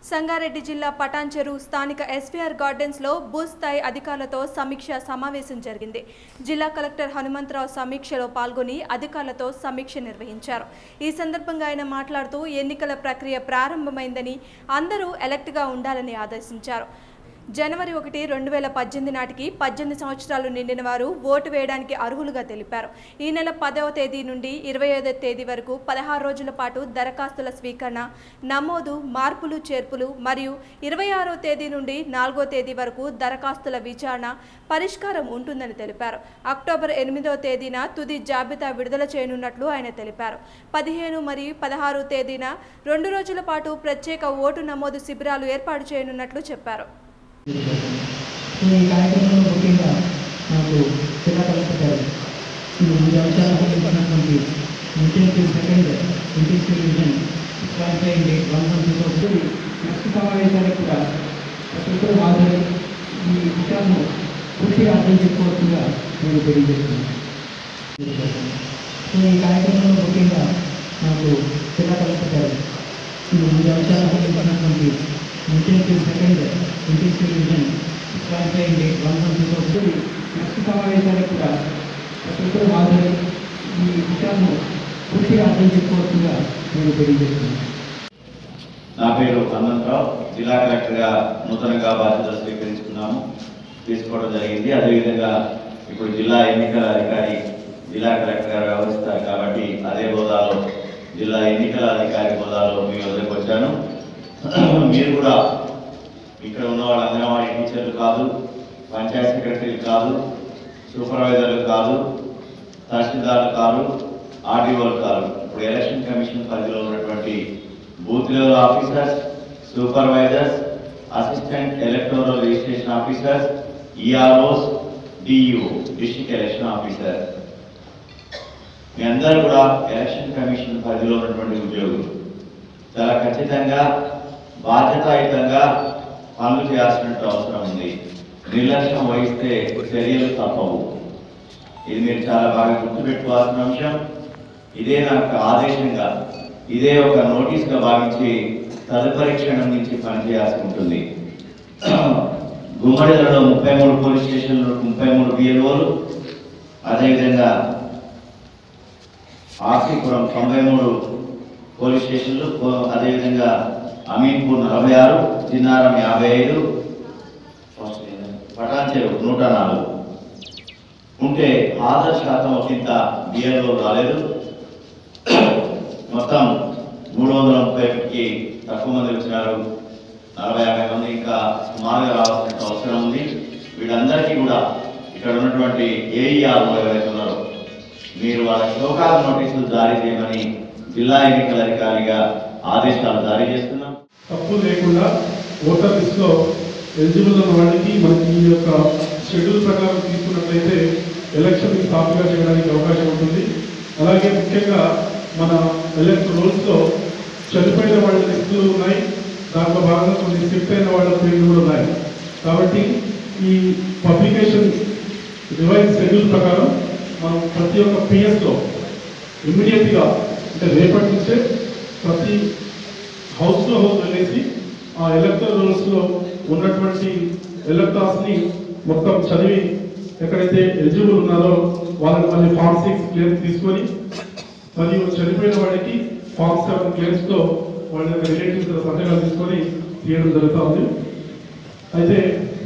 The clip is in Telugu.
సంగారెడ్డి జిల్లా పటాన్చెరు స్థానిక ఎస్వీఆర్ గార్డెన్స్ లో బూత్ స్థాయి అధికారులతో సమీక్ష సమావేశం జరిగింది జిల్లా కలెక్టర్ హనుమంతరావు సమీక్షలో పాల్గొని అధికారులతో సమీక్ష నిర్వహించారు ఈ సందర్భంగా ఆయన మాట్లాడుతూ ఎన్నికల ప్రక్రియ ప్రారంభమైందని అందరూ ఎలక్ట్గా ఉండాలని ఆదేశించారు జనవరి ఒకటి రెండు వేల పద్దెనిమిది నాటికి పద్దెనిమిది సంవత్సరాలు నిండిన వారు ఓటు వేయడానికి అర్హులుగా తెలిపారు ఈ నెల పదవ తేదీ నుండి ఇరవై ఐదో తేదీ వరకు పదహారు రోజుల పాటు దరఖాస్తుల స్వీకరణ నమోదు మార్పులు చేర్పులు మరియు ఇరవై ఆరో తేదీ నుండి నాలుగో తేదీ వరకు దరఖాస్తుల విచారణ పరిష్కారం ఉంటుందని తెలిపారు అక్టోబర్ ఎనిమిదో తేదీన తుది జాబితా విడుదల చేయనున్నట్లు ఆయన తెలిపారు పదిహేను మరియు పదహారు తేదీన రెండు రోజుల పాటు ప్రత్యేక ఓటు నమోదు శిబిరాలు ఏర్పాటు చేయనున్నట్లు చెప్పారు సో ఈ కార్యక్రమంలో ముఖ్యంగా నాకు జిల్లా కలెక్టర్ గారు ఈ మూడు అంశాలకు సంబంధించినటువంటి intensive second intensive revision qualify date one one two thousand next సమావేశానికి కూడా ప్రతి ఒక్కరూ హాజరై ఈ విషయాలను పూర్తిగా అర్థం చేసుకోవాల్సిందిగా నేను తెలియజేస్తున్నాను సో ఈ కార్యక్రమంలో ముఖ్యంగా నాకు జిల్లా కలెక్టర్ గారు ఈ మూడు అంశాలకు సంబంధించినటువంటి intensive second intensive revision qualify date one one two thousand next సమావేశానికి కూడా ప్రతి ఒక్కరూ హాజరై ఈ విషయాలను పూర్తిగా అర్థం చేసుకోవాల్సిందిగా నేను తెలియజేస్తున్నాను నా పేరు హనుమంతరావు జిల్లా కలెక్టర్గా నూతనంగా బాధ్యతలు స్వీకరించుకున్నాము తీసుకోవడం జరిగింది అదేవిధంగా ఇప్పుడు జిల్లా ఎన్నికల అధికారి జిల్లా కలెక్టర్ గారు వ్యవహరిస్తారు కాబట్టి అదే హోదాలో జిల్లా ఎన్నికల అధికారి హోదాలో మీ వద్దకు వచ్చాను మీరు కూడా ఇక్కడ ఉన్న వాళ్ళ అంగన్వాడీ టీచర్లు కాదు పంచాయత్ సెక్రటరీలు కాదు సూపర్వైజర్లు కాదు తహసీల్దార్లు కాదు ఆర్డీఓలు కాదు ఇప్పుడు ఎలక్షన్ కమిషన్ పరిధిలో ఉన్నటువంటి booth level officers supervisors assistant electoral registration officers EROs DEO district election officer మీ అందరూ కూడా ఎలక్షన్ కమిషన్ పరిధిలో ఉన్నటువంటి ఉద్యోగులు చాలా ఖచ్చితంగా బాధ్యతాయుతంగా పనులు చేయాల్సిన అవసరం ఉంది నిర్లక్ష్యం వహిస్తే చర్యలు తప్పవు ఇది మీరు చాలా బాగా గుర్తుపెట్టుకోవాల్సిన అంశం ఇదే నాకు ఆదేశంగా ఇదే ఒక నోటీస్గా భావించి తదుపరి క్షణం నుంచి పనిచేయాల్సి ఉంటుంది గుమ్మడిలలో ముప్పై మూడు పోలీస్ స్టేషన్లు ముప్పై మూడు బిఎల్ఓలు అదేవిధంగా ఆర్సీపురం తొంభై మూడు పోలీస్ స్టేషన్లు పో- అదేవిధంగా అమీన్పూర్ నలభై ఆరు చిన్నారం యాభై ఐదు పటాన్చెరు నూట నాలుగు ఉంటే హాజరు శాతం ఒకంత బిఎల్ఓ రాలేదు మొత్తం మూడు వందల ముప్పై ఒకటికి తక్కువ మంది వచ్చినారు నలభై యాభై మంది ఇంకా సుమారుగా రావాల్సిన అవసరం ఉంది వీళ్ళందరికీ కూడా ఇక్కడ ఉన్నటువంటి ఏఈఆర్ ఎవరైతే ఉన్నారో మీరు వాళ్ళ షోకాల నోటీసులు జారీ చేయమని జిల్లా ఎన్నికల అధికారిగా ఆదేశాలు జారీ చేస్తున్నాం తప్పు లేకుండా ఓటర్ లిస్ట్లో ఎలిజిబుల్ ఉన్న వాళ్ళకి మనకి ఈ యొక్క షెడ్యూల్ ప్రకారం తీసుకున్నట్లయితే ఎలక్షన్ సాఫీగా చేయడానికి అవకాశం ఉంటుంది అలాగే ముఖ్యంగా మన ఎలక్ట్ రోల్స్లో చనిపోయిన వాళ్ళ లిస్టులు ఉన్నాయి దాంట్లో భాగంగా కొన్ని స్కిప్ అయిన వాళ్ళ పేర్లు కూడా ఉన్నాయి కాబట్టి ఈ పబ్లికేషన్ రివైజ్ షెడ్యూల్ ప్రకారం మనం ప్రతి ఒక్క పిఎస్లో ఇమ్మీడియట్గా అంటే రేపటి నుంచే ప్రతి హౌస్ టు హౌస్ వెళ్ళేసి ఆ ఎలక్టర్ రోల్స్ లో ఉన్నటువంటి ఎలక్టర్స్ ని మొత్తం చదివి ఎక్కడైతే ఎలిజిబుల్ ఉన్నారో వాళ్ళకి మళ్ళీ ఫామ్ సిక్స్ క్లియర్ తీసుకొని మరియు చనిపోయిన వాడికి ఫామ్ సెవెన్ క్లియర్స్ తో వాళ్ళ యొక్క రిలేటివ్స్ సంతకాలు తీసుకొని తీయడం జరుగుతూ ఉంది అయితే